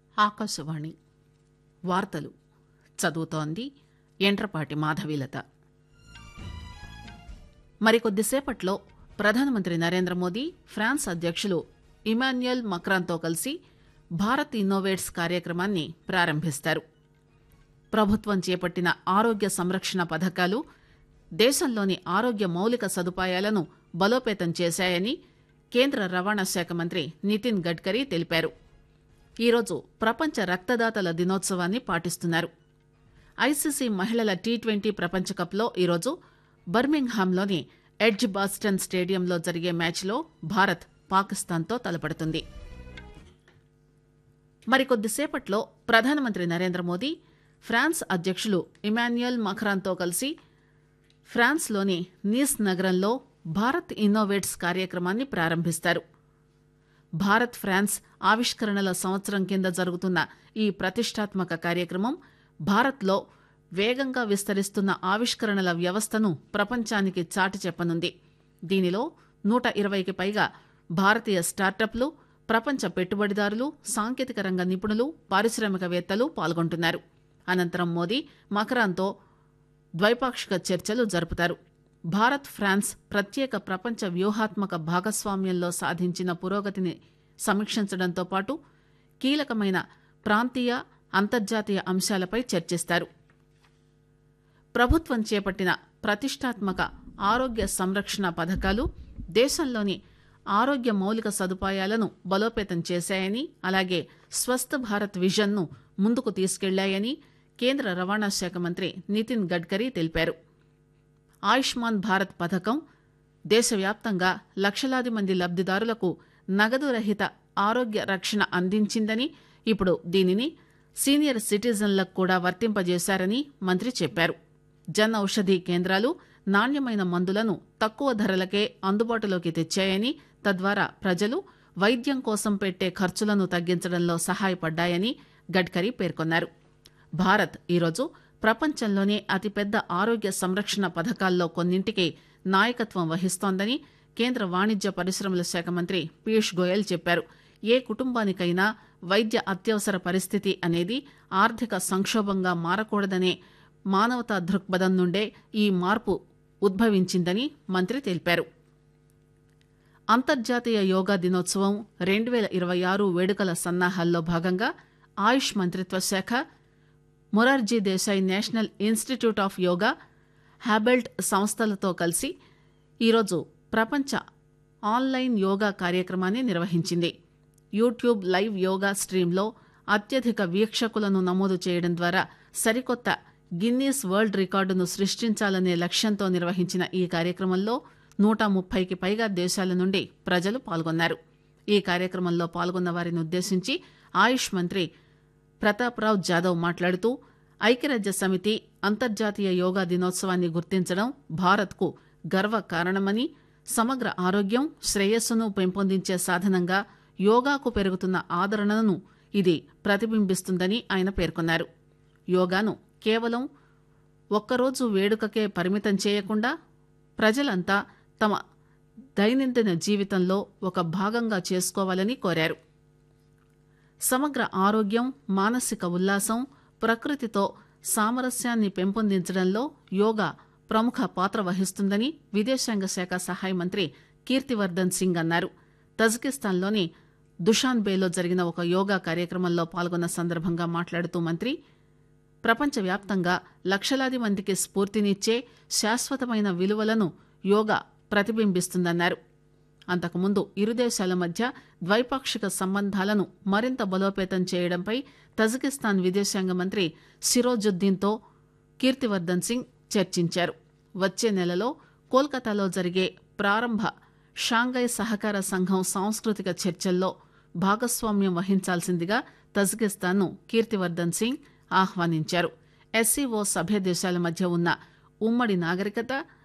ఆకాశవాణి వార్తలు చదువుతోంది ఎంట్రపాటి మాధవీలత మరికొద్దిసేపట్లో ప్రధానమంత్రి నరేంద్ర మోదీ ఫ్రాన్స్ అధ్యక్షులు ఇమాన్యుయల్ మక్రాన్తో కలిసి భారత్ ఇన్నోవేట్స్ కార్యక్రమాన్ని ప్రారంభిస్తారు ప్రభుత్వం చేపట్టిన ఆరోగ్య సంరక్షణ పథకాలు దేశంలోని ఆరోగ్య మౌలిక సదుపాయాలను బలోపేతం చేశాయని కేంద్ర రవాణా శాఖ మంత్రి నితిన్ గడ్కరీ తెలిపారు ఈరోజు ప్రపంచ రక్తదాతల దినోత్సవాన్ని పాటిస్తున్నారు ఐసీసీ మహిళల టీ ట్వంటీ ప్రపంచకప్లో ఈరోజు బర్మింగ్హామ్లోని ఎడ్జ్ బాస్టన్ స్టేడియంలో జరిగే మ్యాచ్లో భారత్ పాకిస్తాన్తో తలపడుతుంది మరికొద్దిసేపట్లో ప్రధానమంత్రి నరేంద్ర మోదీ ఫ్రాన్స్ అధ్యక్షులు ఇమాన్యుయల్ మఖ్రాన్తో కలిసి ఫ్రాన్స్లోని నీస్ నగరంలో భారత్ ఇన్నోవేట్స్ కార్యక్రమాన్ని ప్రారంభిస్తారు భారత్ ఫ్రాన్స్ ఆవిష్కరణల సంవత్సరం కింద జరుగుతున్న ఈ ప్రతిష్టాత్మక కార్యక్రమం భారత్లో వేగంగా విస్తరిస్తున్న ఆవిష్కరణల వ్యవస్థను ప్రపంచానికి చాటి చెప్పనుంది దీనిలో నూట ఇరవైకి పైగా భారతీయ స్టార్టప్లు ప్రపంచ పెట్టుబడిదారులు సాంకేతిక రంగ నిపుణులు పారిశ్రామికవేత్తలు పాల్గొంటున్నారు అనంతరం మోదీ మకరాన్తో ద్వైపాక్షిక చర్చలు జరుపుతారు భారత్ ఫ్రాన్స్ ప్రత్యేక ప్రపంచ వ్యూహాత్మక భాగస్వామ్యంలో సాధించిన పురోగతిని సమీక్షించడంతో పాటు కీలకమైన ప్రాంతీయ అంతర్జాతీయ అంశాలపై చర్చిస్తారు ప్రభుత్వం చేపట్టిన ప్రతిష్టాత్మక ఆరోగ్య సంరక్షణ పథకాలు దేశంలోని ఆరోగ్య మౌలిక సదుపాయాలను బలోపేతం చేశాయని అలాగే స్వస్థ భారత్ విజన్ను ముందుకు తీసుకెళ్లాయని కేంద్ర రవాణా శాఖ మంత్రి నితిన్ గడ్కరీ తెలిపారు ఆయుష్మాన్ భారత్ పథకం దేశవ్యాప్తంగా లక్షలాది మంది లబ్దిదారులకు నగదు రహిత ఆరోగ్య రక్షణ అందించిందని ఇప్పుడు దీనిని సీనియర్ సిటిజన్లకు కూడా వర్తింపజేశారని మంత్రి చెప్పారు జన్ ఔషధీ కేంద్రాలు నాణ్యమైన మందులను తక్కువ ధరలకే అందుబాటులోకి తెచ్చాయని తద్వారా ప్రజలు వైద్యం కోసం పెట్టే ఖర్చులను తగ్గించడంలో సహాయపడ్డాయని గడ్కరీ పేర్కొన్నారు భారత్ ఈరోజు ప్రపంచంలోనే అతిపెద్ద ఆరోగ్య సంరక్షణ పథకాల్లో కొన్నింటికి నాయకత్వం వహిస్తోందని కేంద్ర వాణిజ్య పరిశ్రమల శాఖ మంత్రి పీయూష్ గోయల్ చెప్పారు ఏ కుటుంబానికైనా వైద్య అత్యవసర పరిస్థితి అనేది ఆర్థిక సంక్షోభంగా మారకూడదనే మానవతా దృక్పథం నుండే ఈ మార్పు ఉద్భవించిందని మంత్రి తెలిపారు అంతర్జాతీయ యోగా దినోత్సవం రెండు వేల ఇరవై ఆరు వేడుకల సన్నాహాల్లో భాగంగా ఆయుష్ మంత్రిత్వ శాఖ Morarji Desai national institute of yoga హ్యాబెల్ట్ సంస్థలతో కలిసి ఈరోజు ప్రపంచ ఆన్లైన్ యోగా కార్యక్రమాన్ని నిర్వహించింది యూట్యూబ్ లైవ్ యోగా స్ట్రీమ్లో అత్యధిక వీక్షకులను నమోదు చేయడం ద్వారా సరికొత్త గిన్నీస్ వరల్డ్ రికార్డును సృష్టించాలనే లక్ష్యంతో నిర్వహించిన ఈ కార్యక్రమంలో నూట ముప్పైకి పైగా దేశాల నుండి ప్రజలు పాల్గొన్నారు ఈ కార్యక్రమంలో పాల్గొన్న వారిని ఉద్దేశించి ఆయుష్ మంత్రి ప్రతాప్రావ్ జాదవ్ మాట్లాడుతూ ఐక్యరాజ్య సమితి అంతర్జాతీయ యోగా దినోత్సవాన్ని గుర్తించడం భారత్కు గర్వ కారణమని సమగ్ర ఆరోగ్యం శ్రేయస్సును పెంపొందించే సాధనంగా యోగాకు పెరుగుతున్న ఆదరణను ఇది ప్రతిబింబిస్తుందని ఆయన పేర్కొన్నారు యోగాను కేవలం ఒక్కరోజు వేడుకకే పరిమితం చేయకుండా ప్రజలంతా తమ దైనందిన జీవితంలో ఒక భాగంగా చేసుకోవాలని కోరారు సమగ్ర ఆరోగ్యం మానసిక ఉల్లాసం ప్రకృతితో సామరస్యాన్ని పెంపొందించడంలో యోగా ప్రముఖ పాత్ర వహిస్తుందని విదేశాంగ శాఖ సహాయ మంత్రి కీర్తివర్ధన్ సింగ్ అన్నారు తజకిస్తాన్లోని దుషాన్బేలో జరిగిన ఒక యోగా కార్యక్రమంలో పాల్గొన్న సందర్భంగా మాట్లాడుతూ మంత్రి ప్రపంచవ్యాప్తంగా లక్షలాది మందికి స్ఫూర్తినిచ్చే శాశ్వతమైన విలువలను యోగా ప్రతిబింబిస్తుందన్నారు అంతకుముందు ఇరు దేశాల మధ్య ద్వైపాక్షిక సంబంధాలను మరింత బలోపేతం చేయడంపై తజకిస్తాన్ విదేశాంగ మంత్రి సిరోజుద్దీన్తో కీర్తివర్ధన్ సింగ్ చర్చించారు వచ్చే నెలలో కోల్కతాలో జరిగే ప్రారంభ షాంఘై సహకార సంఘం సాంస్కృతిక చర్చల్లో భాగస్వామ్యం వహించాల్సిందిగా తజకిస్తాన్ను కీర్తివర్ధన్ సింగ్ ఆహ్వానించారు ఎస్సీఓ సభ్య దేశాల మధ్య ఉన్న ఉమ్మడి నాగరికత